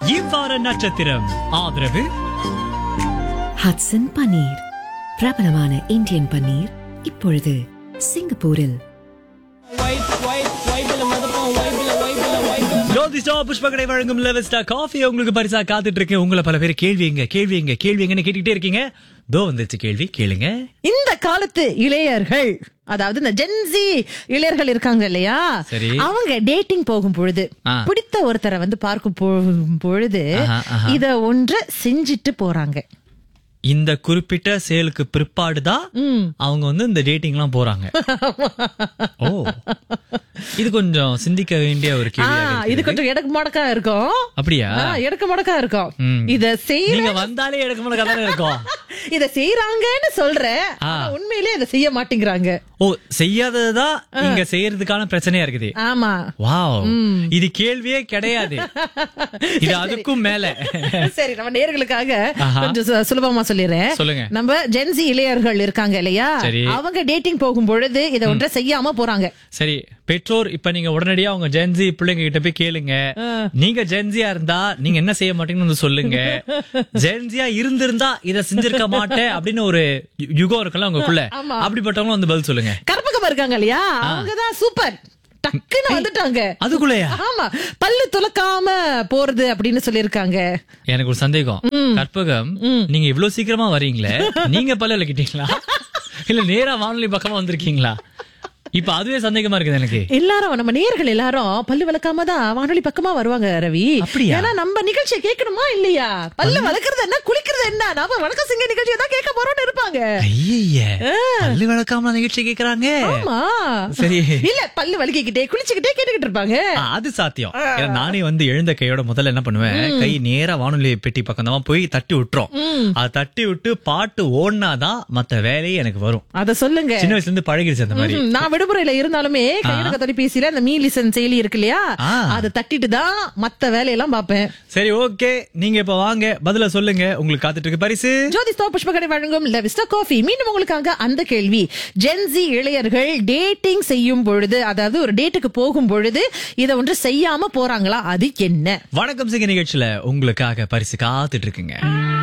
இவ்வார நட்சத்திரம் ஆதரவு ஹட்சன் பன்னீர் பிரபலமான இந்தியன் பன்னீர் இப்பொழுது சிங்கப்பூரில் ஜோதிஷா புஷ்பகடை வழங்கும் லெவஸ்டா காஃபி உங்களுக்கு பரிசா காத்துட்டு இருக்கேன் உங்களை பல பேர் கேள்விங்க கேள்விங்க கேள்விங்கன்னு கேட்டுக்கிட்டே இருக்கீங்க தோ வந்துச்சு கேள்வி கேளுங்க இந்த காலத்து இளையர்கள் அதாவது இந்த ஜென்சி இளையர்கள் இருக்காங்க இல்லையா சரி. அவங்க டேட்டிங் போகும் பொழுது ஆ. பிடித்த ஒருத்தரை வந்து பார்க்கும் பொ- பொழுது ஆஹா, ஆஹா. இத ஒன்றை செஞ்சுட்டு போறாங்க இந்த குறிப்பிட்ட செயலுக்கு பிற்பாடுதான் அவங்க வந்து இந்த டேட்டிங் எல்லாம் போறாங்க ஓ இது கொஞ்சம் சிந்திக்க வேண்டிய ஒரு ஆ, கேள்வி இது கொஞ்சம் எடக்கு மடக்கா இருக்கும் அப்படியா ஆ, எடக்கு மடக்கா இருக்கும் ம். இத செய்ய நீங்க வந்தாலே எடுக்க முடியாது தானே இருக்கும் இத செய்யறாங்கன்னு சொல்றேன் ஆ. ஆனா உண்மையிலே இத செய்ய மாட்டேங்கிறாங்க ஓ செய்யாததுதான் இங்க செய்யறதுக்கான பிரச்சனையா இருக்குது ஆமா வாவ் இது கேள்வியே கிடையாது இது அதுக்கும் மேல சரி நம்ம நேர்களுக்காக ஆஹா. கொஞ்சம் சு- சுலபமா சொல்லிடுறேன் சொல்லுங்க. நம்ம ஜென்சி இளையர்கள் இருக்காங்க இல்லையா சரி. அவங்க டேட்டிங் போகும் பொழுது இதை ஒன்றை செய்யாம போறாங்க சரி பெற்றோர் இப்ப நீங்க உடனடியா உங்க ஜென்சி பிள்ளைங்க கிட்ட போய் கேளுங்க நீங்க ஜென்சியா இருந்தா நீங்க என்ன செய்ய மாட்டீங்கன்னு வந்து சொல்லுங்க ஜென்சியா இருந்திருந்தா இத செஞ்சிருக்க மாட்டேன் அப்படின்னு ஒரு யு- யுகம் இருக்குல்ல உங்களுக்குள்ள ஆமா. அப்படிப்பட்டவங்களும் வந்து பதில் சொல்லுங்க கற்பகமா இருக்காங்க இல்லையா அவங்கதான் சூப்பர் டக்குன்னு வந்துட்டாங்க அதுக்குள்ளயா ஆமா பல்லு துலக்காம போறது அப்படின்னு சொல்லிருக்காங்க எனக்கு ஒரு சந்தேகம் கற்பகம் நீங்க இவ்வளவு சீக்கிரமா வரீங்களே நீங்க பல்ல விளக்கிட்டீங்களா இல்ல நேரா வானொலி பக்கமா வந்திருக்கீங்களா இப்ப அதுவே சந்தேகமா இருக்குது எனக்கு எல்லாரும் நம்ம நேர்கள் எல்லாரும் பல்லு விளக்காம தான் வானொலி பக்கமா வருவாங்க ரவி அப்படியா? ஏன்னா நம்ம நிகழ்ச்சியை கேட்கணுமா இல்லையா பல்லு வளர்க்கறது என்ன குளிக்கிறது என்ன நாம வணக்கம் சிங்க நிகழ்ச்சியை தான் கேட்க போறோம்னு இருப்பாங்க ஐய பல்லு விளக்காம நிகழ்ச்சி கேக்குறாங்க ஆமா சரி இல்ல பல்லு வலிக்கிட்டே குளிச்சுக்கிட்டே கேட்டுக்கிட்டு இருப்பாங்க ஆ, அது சாத்தியம் ஏன்னா நானே வந்து எழுந்த கையோட முதல்ல என்ன பண்ணுவேன் கை நேரா வானொலி பெட்டி பக்கம் தான் போய் தட்டி விட்டுரும் அதை தட்டி விட்டு பாட்டு ஓடினாதான் மத்த வேலையே எனக்கு வரும் அத சொல்லுங்க சின்ன வயசுல இருந்து பழகிடுச்சு அந்த மாதிரி ம், நான் விடுமுறையில இருந்தாலுமே கையடக்க தொலைபேசியில அந்த மீ லிசன் செயலி இருக்கு இல்லையா ஆ. அதை தட்டிட்டு தான் மத்த வேலையெல்லாம் பாப்பேன் சரி ஓகே நீங்க இப்ப வாங்க பதில சொல்லுங்க உங்களுக்கு காத்துட்டு இருக்கு பரிசு ஜோதி ஸ்டோ புஷ்பகடை வழங்கும் லெவிஸ்டா காஃபி மீண்டும் உங்களுக்காக அந்த கேள்வி ஜென்சி இளையர்கள் டேட்டிங் செய்யும் பொழுது அதாவது ஒரு டேட்டுக்கு போகும் பொழுது இதை ஒன்று செய்யாம போறாங்களா அது என்ன வணக்கம் சிங்க நிகழ்ச்சியில உங்களுக்காக பரிசு காத்துட்டு இருக்குங்க